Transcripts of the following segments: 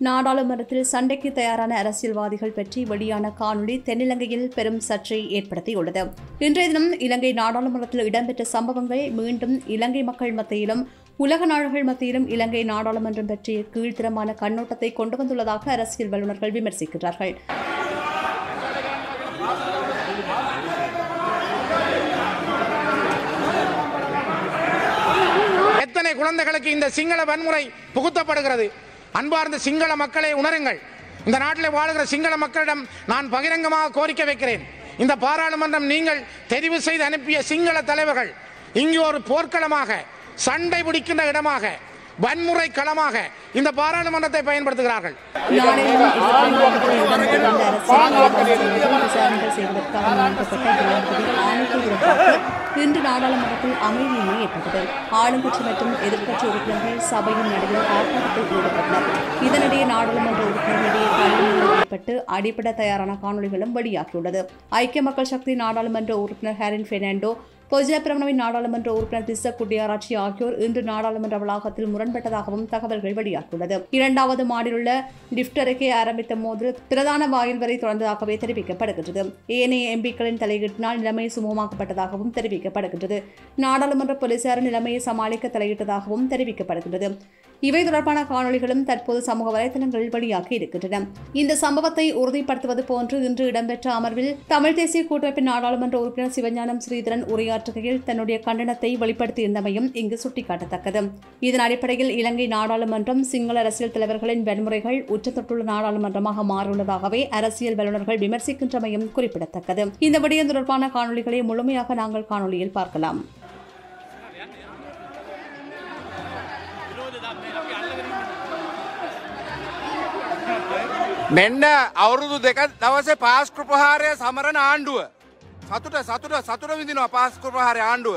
நாடாளுமன்றத்தில் சண்டைக்கு தயாரான அரசியல்வாதிகள் பற்றி வெளியான காணொலி தென்னிலங்கையில் பெரும் சர்ச்சை ஏற்படுத்தியுள்ளது இன்றைய தினம் இலங்கை நாடாளுமன்றத்தில் இடம்பெற்ற சம்பவங்கள் மீண்டும் இலங்கை மக்கள் மத்தியிலும் உலக நாடுகள் மத்தியிலும் இலங்கை நாடாளுமன்றம் பற்றிய கீழ்த்தரமான கண்ணோட்டத்தை கொண்டு வந்துள்ளதாக அரசியல் வல்லுநர்கள் விமர்சிக்கிறார்கள் எத்தனை குழந்தைகளுக்கு இந்த சிங்கள வன்முறை புகுத்தப்படுகிறது அன்பார்ந்த சிங்கள மக்களை உணருங்கள் இந்த நாட்டில் வாழுகிற சிங்கள மக்களிடம் நான் பகிரங்கமாக கோரிக்கை வைக்கிறேன் இந்த பாராளுமன்றம் நீங்கள் தெரிவு செய்து அனுப்பிய சிங்கள தலைவர்கள் இங்கு ஒரு போர்க்களமாக சண்டை பிடிக்கின்ற இடமாக வன்முறை களமாக இந்த பாராளுமன்றத்தை பயன்படுத்துகிறார்கள் நாடெங்கிலும் எதிர்ப்பு இடம்பெற்று வந்த அரசியல் விசாரணைகள் செய்வதற்காக நியமிக்கப்பட்ட ஜனாதிபதி ஆணைக்கு எதிராக இன்று நாடாளுமன்றத்தில் அமைதியின்மை ஏற்பட்டது ஆளுங்கட்சி மற்றும் எதிர்க்கட்சி உறுப்பினர்கள் சபையின் நடுவில் ஆர்ப்பாட்டத்தில் ஈடுபட்டனர் இதனிடையே நாடாளுமன்ற உறுப்பினர்களிடையே கல்வியில் ஏற்பட்டு அடிப்பட தயாரான காணொலிகளும் வெளியாகியுள்ளது ஐக்கிய மக்கள் சக்தி நாடாளுமன்ற உறுப்பினர் ஹேரின் பெர்னாண்டோ பொஜய பிரகடனவின் நாடாளுமன்ற உறுப்பினர் திஸ்ஸ குட்டியாராட்சி ஆகியோர் இன்று நாடாளுமன்ற வளாகத்தில் முரண்பட்டதாகவும் தகவல்கள் வெளியாகியுள்ளது இரண்டாவது மாடியிலுள்ள லிப்ட் அருகே ஆரம்பித்த மோதல் பிரதான வாயில் வரை தொடர்ந்ததாகவே தெரிவிக்கப்படுகின்றது ஏனைய எம்பிக்களின் தலையீட்டினால் நிலைமை சுமூகமாக்கப்பட்டதாகவும் தெரிவிக்கப்படுகின்றது நாடாளுமன்ற போலீசார் நிலைமையை சமாளிக்க தலையிட்டதாகவும் தெரிவிக்கப்படுகின்றது இவை தொடர்பான காணொலிகளும் தற்போது சமூக வலைதளங்களில் வெளியாகி இருக்கின்றன இந்த சம்பவத்தை உறுதிப்படுத்துவது போன்று இன்று இடம்பெற்ற அமர்வில் தமிழ் தேசிய கூட்டமைப்பின் நாடாளுமன்ற உறுப்பினர் சிவஞானம் ஸ்ரீதரன் உரையாற்றுகையில் தன்னுடைய கண்டனத்தை வெளிப்படுத்தியிருந்தமையும் இங்கு சுட்டிக்காட்டத்தக்கது இதன் அடிப்படையில் இலங்கை நாடாளுமன்றம் சிங்கள அரசியல் தலைவர்களின் வன்முறைகள் உச்சத்தொட்டுள்ள நாடாளுமன்றமாக மாறியுள்ளதாகவே அரசியல் வல்லுநர்கள் விமர்சிக்கின்றமையும் குறிப்பிடத்தக்கது இந்த விடயம் தொடர்பான காணொலிகளை முழுமையாக நாங்கள் காணொலியில் பார்க்கலாம் මෙන්න අවුරුදු දෙක දවසේ පාස්කෘ ප්‍රහාරය සමරණ ආණ්ඩුව. සතුට සතුට සතුට විදිනවා පාස්කෘ ප්‍රහාරය ආණ්ඩුව.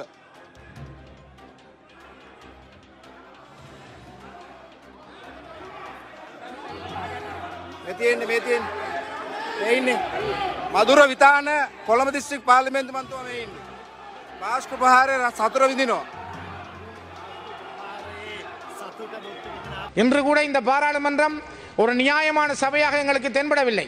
මෙතියෙන්නේ මේතියෙන් එයින්නේ මදුර විතාන කොළඹ දිස්ත්‍රික් පාර්ලිමේන්තු මන්තුව මේ ඉන්නේ. පාස්කෘ ප්‍රහාරය සතුට විදිනවා. இன்று கூட இந்த பாராளுமன்றம் ஒரு நியாயமான சபையாக எங்களுக்கு தென்படவில்லை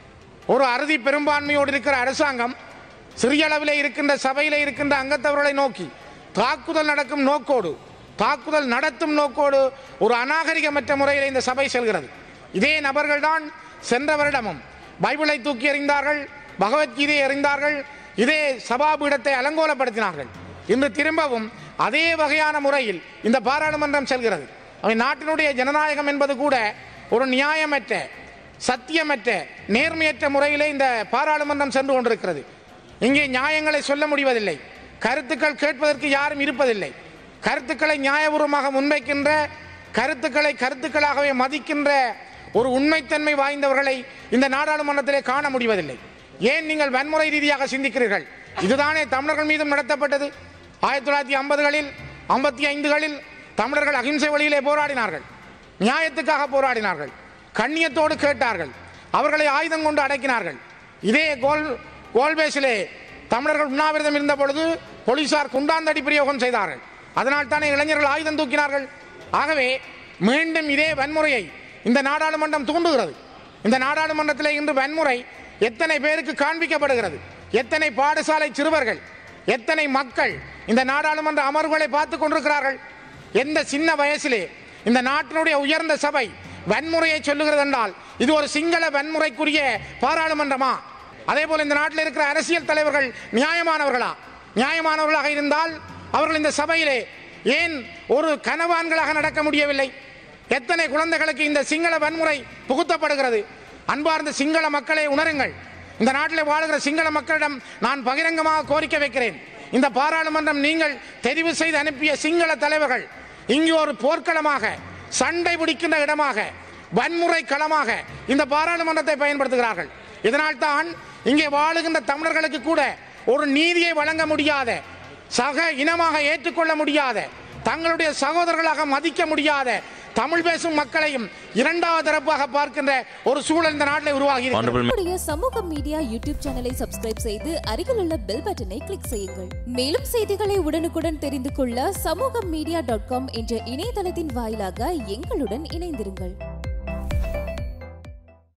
ஒரு அறுதி பெரும்பான்மையோடு இருக்கிற அரசாங்கம் சிறிய அளவில் இருக்கின்ற சபையில் இருக்கின்ற அங்கத்தவர்களை நோக்கி தாக்குதல் நடக்கும் நோக்கோடு தாக்குதல் நடத்தும் நோக்கோடு ஒரு அநாகரிகமற்ற முறையில் இந்த சபை செல்கிறது இதே நபர்கள்தான் சென்ற வருடமும் பைபிளை தூக்கி எறிந்தார்கள் பகவத்கீதையை எறிந்தார்கள் இதே சபாபீடத்தை அலங்கோலப்படுத்தினார்கள் இன்று திரும்பவும் அதே வகையான முறையில் இந்த பாராளுமன்றம் செல்கிறது அவை நாட்டினுடைய ஜனநாயகம் என்பது கூட ஒரு நியாயமற்ற சத்தியமற்ற நேர்மையற்ற முறையிலே இந்த பாராளுமன்றம் சென்று கொண்டிருக்கிறது இங்கே நியாயங்களை சொல்ல முடிவதில்லை கருத்துக்கள் கேட்பதற்கு யாரும் இருப்பதில்லை கருத்துக்களை நியாயபூர்வமாக முன்வைக்கின்ற கருத்துக்களை கருத்துக்களாகவே மதிக்கின்ற ஒரு உண்மைத்தன்மை வாய்ந்தவர்களை இந்த நாடாளுமன்றத்திலே காண முடிவதில்லை ஏன் நீங்கள் வன்முறை ரீதியாக சிந்திக்கிறீர்கள் இதுதானே தமிழர்கள் மீதும் நடத்தப்பட்டது ஆயிரத்தி தொள்ளாயிரத்தி ஐம்பதுகளில் ஐம்பத்தி ஐந்துகளில் தமிழர்கள் அகிம்சை வழியிலே போராடினார்கள் நியாயத்துக்காக போராடினார்கள் கண்ணியத்தோடு கேட்டார்கள் அவர்களை ஆயுதம் கொண்டு அடக்கினார்கள் இதே கோல் கோல்பேஸிலே தமிழர்கள் உண்ணாவிரதம் இருந்த பொழுது போலீசார் குண்டாந்தடி பிரயோகம் செய்தார்கள் அதனால் தானே இளைஞர்கள் ஆயுதம் தூக்கினார்கள் ஆகவே மீண்டும் இதே வன்முறையை இந்த நாடாளுமன்றம் தூண்டுகிறது இந்த நாடாளுமன்றத்தில் இன்று வன்முறை எத்தனை பேருக்கு காண்பிக்கப்படுகிறது எத்தனை பாடசாலை சிறுவர்கள் எத்தனை மக்கள் இந்த நாடாளுமன்ற அமர்வுகளை பார்த்து கொண்டிருக்கிறார்கள் எந்த சின்ன வயசிலே இந்த நாட்டினுடைய உயர்ந்த சபை வன்முறையை சொல்லுகிறது என்றால் இது ஒரு சிங்கள வன்முறைக்குரிய பாராளுமன்றமா அதே போல இந்த நாட்டில் இருக்கிற அரசியல் தலைவர்கள் நியாயமானவர்களா நியாயமானவர்களாக இருந்தால் அவர்கள் இந்த சபையிலே ஏன் ஒரு கனவான்களாக நடக்க முடியவில்லை எத்தனை குழந்தைகளுக்கு இந்த சிங்கள வன்முறை புகுத்தப்படுகிறது அன்பார்ந்த சிங்கள மக்களை உணருங்கள் இந்த நாட்டில் வாழுகிற சிங்கள மக்களிடம் நான் பகிரங்கமாக கோரிக்கை வைக்கிறேன் இந்த பாராளுமன்றம் நீங்கள் தெரிவு செய்து அனுப்பிய சிங்கள தலைவர்கள் இங்கு ஒரு போர்க்களமாக சண்டை பிடிக்கின்ற இடமாக வன்முறை களமாக இந்த பாராளுமன்றத்தை பயன்படுத்துகிறார்கள் இதனால் தான் இங்கே வாழுகின்ற தமிழர்களுக்கு கூட ஒரு நீதியை வழங்க முடியாத சக இனமாக ஏற்றுக்கொள்ள முடியாத தங்களுடைய சகோதரர்களாக மதிக்க முடியாத தமிழ் பேசும் மக்களையும் இரண்டாவது தரப்பாக பார்க்கின்ற ஒரு சூழல் இந்த நாட்டில் உருவாகி இருக்கிறது. நம்முடைய சமூக மீடியா யூடியூப் சேனலை சப்ஸ்கிரைப் செய்து அருகிலுள்ள பெல் பட்டனை கிளிக் செய்யுங்கள் மேலும் செய்திகளை உடனுக்குடன் தெரிந்து கொள்ள சமூக மீடியா டாட் காம் என்ற இணையதளத்தின் வாயிலாக எங்களுடன் இணைந்திருங்கள்